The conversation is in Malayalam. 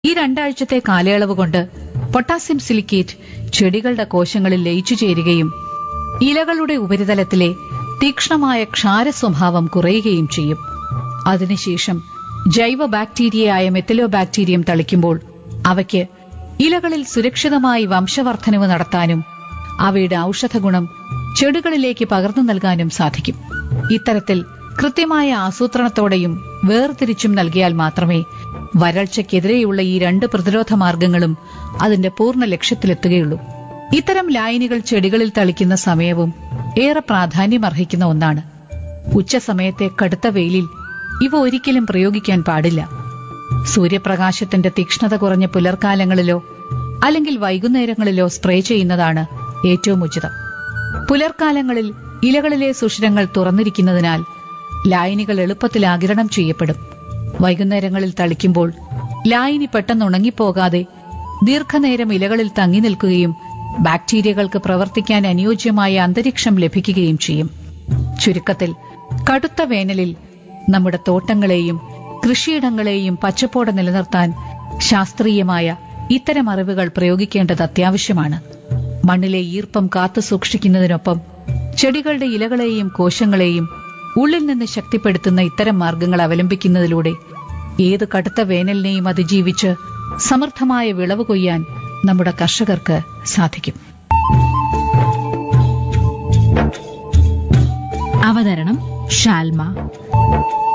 ഈ രണ്ടാഴ്ചത്തെ കാലയളവ് കൊണ്ട് പൊട്ടാസ്യം സിലിക്കേറ്റ് ചെടികളുടെ കോശങ്ങളിൽ ലയിച്ചു ചേരുകയും ഇലകളുടെ ഉപരിതലത്തിലെ തീക്ഷ്ണമായ ക്ഷാര സ്വഭാവം കുറയുകയും ചെയ്യും അതിനുശേഷം ജൈവ ബാക്ടീരിയയായ മെത്തലോ ബാക്ടീരിയം തളിക്കുമ്പോൾ അവയ്ക്ക് ഇലകളിൽ സുരക്ഷിതമായി വംശവർദ്ധനവ് നടത്താനും അവയുടെ ഔഷധഗുണം ചെടികളിലേക്ക് പകർന്നു നൽകാനും സാധിക്കും ഇത്തരത്തിൽ കൃത്യമായ ആസൂത്രണത്തോടെയും വേർതിരിച്ചും നൽകിയാൽ മാത്രമേ വരൾച്ചയ്ക്കെതിരെയുള്ള ഈ രണ്ട് പ്രതിരോധ മാർഗങ്ങളും അതിന്റെ പൂർണ്ണ ലക്ഷ്യത്തിലെത്തുകയുള്ളൂ ഇത്തരം ലായനികൾ ചെടികളിൽ തളിക്കുന്ന സമയവും ഏറെ പ്രാധാന്യമർഹിക്കുന്ന ഒന്നാണ് ഉച്ചസമയത്തെ കടുത്ത വെയിലിൽ ഇവ ഒരിക്കലും പ്രയോഗിക്കാൻ പാടില്ല സൂര്യപ്രകാശത്തിന്റെ തീക്ഷ്ണത കുറഞ്ഞ പുലർക്കാലങ്ങളിലോ അല്ലെങ്കിൽ വൈകുന്നേരങ്ങളിലോ സ്പ്രേ ചെയ്യുന്നതാണ് ഏറ്റവും ഉചിതം പുലർക്കാലങ്ങളിൽ ഇലകളിലെ സുഷിരങ്ങൾ തുറന്നിരിക്കുന്നതിനാൽ ലായനികൾ എളുപ്പത്തിൽ ആകിരണം ചെയ്യപ്പെടും വൈകുന്നേരങ്ങളിൽ തളിക്കുമ്പോൾ ലായനി പെട്ടെന്ന് ഉണങ്ങിപ്പോകാതെ ദീർഘനേരം ഇലകളിൽ തങ്ങി നിൽക്കുകയും ബാക്ടീരിയകൾക്ക് പ്രവർത്തിക്കാൻ അനുയോജ്യമായ അന്തരീക്ഷം ലഭിക്കുകയും ചെയ്യും ചുരുക്കത്തിൽ കടുത്ത വേനലിൽ നമ്മുടെ തോട്ടങ്ങളെയും കൃഷിയിടങ്ങളെയും പച്ചപ്പോടെ നിലനിർത്താൻ ശാസ്ത്രീയമായ ഇത്തരം അറിവുകൾ പ്രയോഗിക്കേണ്ടത് അത്യാവശ്യമാണ് മണ്ണിലെ ഈർപ്പം കാത്തു സൂക്ഷിക്കുന്നതിനൊപ്പം ചെടികളുടെ ഇലകളെയും കോശങ്ങളെയും ഉള്ളിൽ നിന്ന് ശക്തിപ്പെടുത്തുന്ന ഇത്തരം മാർഗങ്ങൾ അവലംബിക്കുന്നതിലൂടെ ഏത് കടുത്ത വേനലിനെയും അതിജീവിച്ച് സമൃദ്ധമായ വിളവ് കൊയ്യാൻ നമ്മുടെ കർഷകർക്ക് സാധിക്കും അവതരണം ഷാൽമ